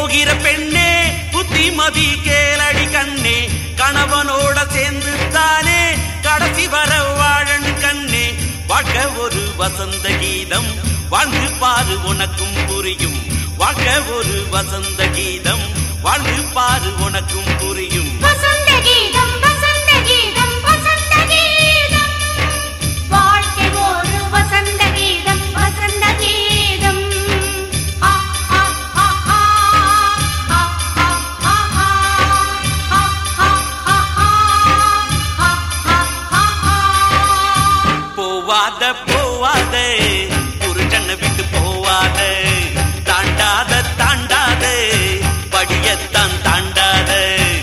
போகிற பெண்ணே புத்திமதி கேளடி கண்ணே கணவனோட சேர்ந்து தானே கடைசி வர வாழன் கண்ணே வாழ்க்கை ஒரு வசந்த கீதம் வாழ்ந்து பாரு உனக்கும் புரியும் வாழ்க்கை ஒரு வசந்த கீதம் வாழ்ந்து பாரு உனக்கும் புரியும் வசந்த கீதம் வசந்த கீதம் வசந்த கீதம் வாழ்க்கை ஒரு வசந்த கீதம் வசந்த கீதம் ஆ ஆ ஆ ஆ ஆ ஆ ஆ ஆ ஆ ஆ ஆ ஆ ஆ போவாத போவாத புருஷனை விட்டு போவாத தாண்டாத தாண்டாத படியத்தான் தாண்டாத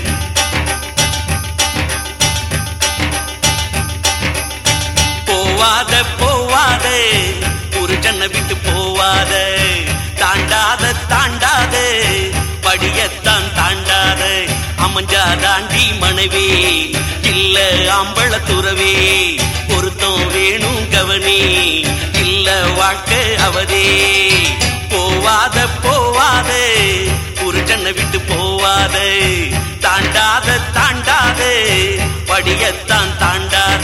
போவாத போவாத புருஷனை விட்டு போவாத தாண்டாத தாண்டாத படியத்தான் தாண்டாத அமைஞ்சா தாண்டி மனைவி இல்ல ஆம்பள துறவே பொருத்தம் வேணும் கவனி இல்ல வாழ்க்கை அவதே போவாத போவாத புருஷனை விட்டு போவாத தாண்டாத தாண்டாத படியத்தான் தாண்டாத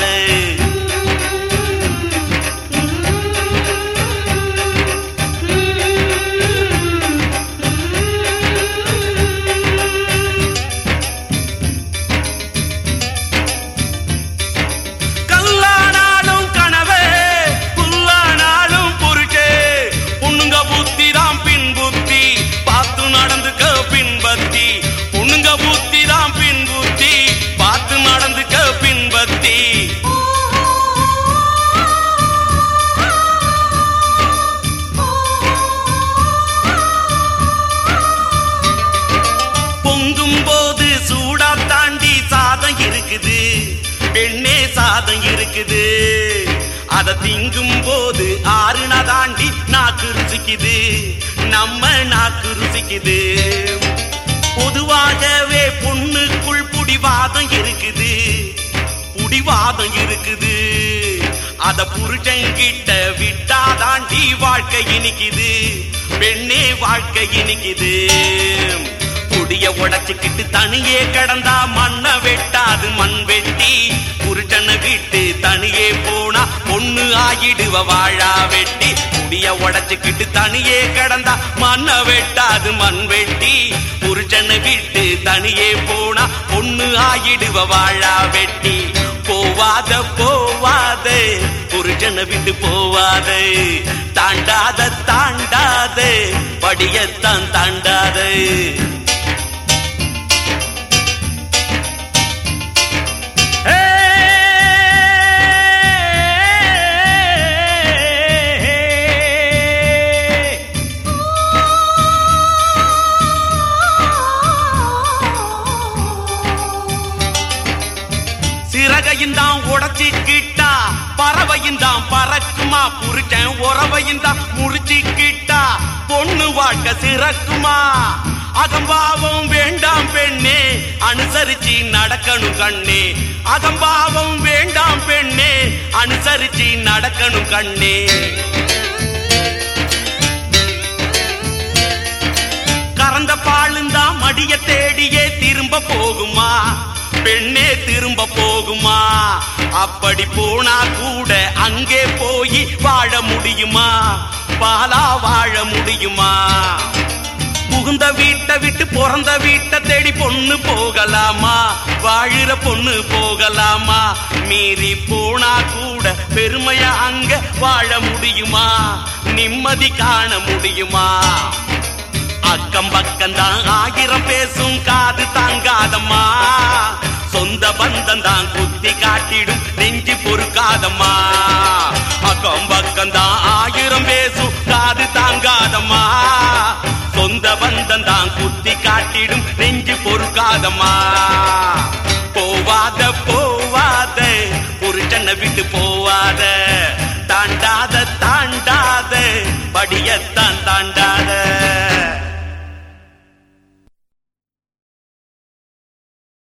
கல்லானாலும் கனவே புல்லானாலும் புருஷே பொண்ணுங்க புத்தி தான் பின் புத்தி பார்த்து நடந்துக்க பின்பத்தி பொண்ணுங்க புத்தி தான் பின் புத்தி பார்த்து நடந்துக்க பின்பத்தி பொங்கும் போது சூடா தாண்டி சாதம் இருக்குது பெண்ணே சாதம் இருக்குது அத திங்கும் போது ஆறுனா தாண்டி நாக்கு ருசிக்குது நம்ம நாக்கு ருசிக்குது பொதுவாகவே பொண்ணுக்குள் புடிவாதம் இருக்குது புடிவாதம் இருக்குது அத புருஷங்கிட்ட விட்டா தாண்டி வாழ்க்கை இனிக்குது பெண்ணே வாழ்க்கை இனிக்குது புடிய உடைச்சுக்கிட்டு தனியே கடந்தா மண்ண வெட்டாது மண் வெட்டி புருஷனை விட்டு தனியே போனா பொண்ணு ஆயிடுவ வாழா வெட்டி புடிய உடைச்சுக்கிட்டு தனியே கடந்தா மண்ண வெட்டாது மண் வெட்டி புருஷனை விட்டு தனியே போனா பொண்ணு ஆயிடுவ வாழா வெட்டி போவாத போவாத புருஷனை விட்டு போவாத தாண்டாத தாண்டாத படியத்தான் தாண்டாத சிறகையும் தான் உடச்சிக்கிட்டா பறவையும் தான் பறக்குமா புருஷன் உறவையும் தான் முறிச்சிக்கிட்டா பொண்ணு வாழ்க்கை சிறக்குமா அகம்பாவம் வேண்டாம் பெண்ணே அனுசரிச்சு நடக்கணும் கண்ணே அகம்பாவம் வேண்டாம் பெண்ணே அனுசரிச்சு நடக்கணும் கண்ணே கறந்த பாலுந்தா மடிய தேடியே திரும்ப போகுமா பெண்ணே திரும்ப போகுமா அப்படி போனா கூட அங்கே போய் வாழ முடியுமா பாலா வாழ முடியுமா புகுந்த வீட்டை விட்டு பிறந்த வீட்டை தேடி பொண்ணு போகலாமா வாழுற பொண்ணு போகலாமா மீறி போனா கூட பெருமையா அங்க வாழ முடியுமா நிம்மதி காண முடியுமா அக்கம் பக்கம் தான் ஆயிரம் பேசும் காது தாங்காதம்மா சொந்த பந்தம் தான் குத்தி காட்டிடும் நெஞ்சு பொறுக்காதம்மா அக்கம் பக்கம் தான் ஆயிரம் பேசும் காது தாங்காதம்மா சொந்த பந்தம் தான் குத்தி காட்டிடும் நெஞ்சு பொறுக்காதம்மா போவாத போ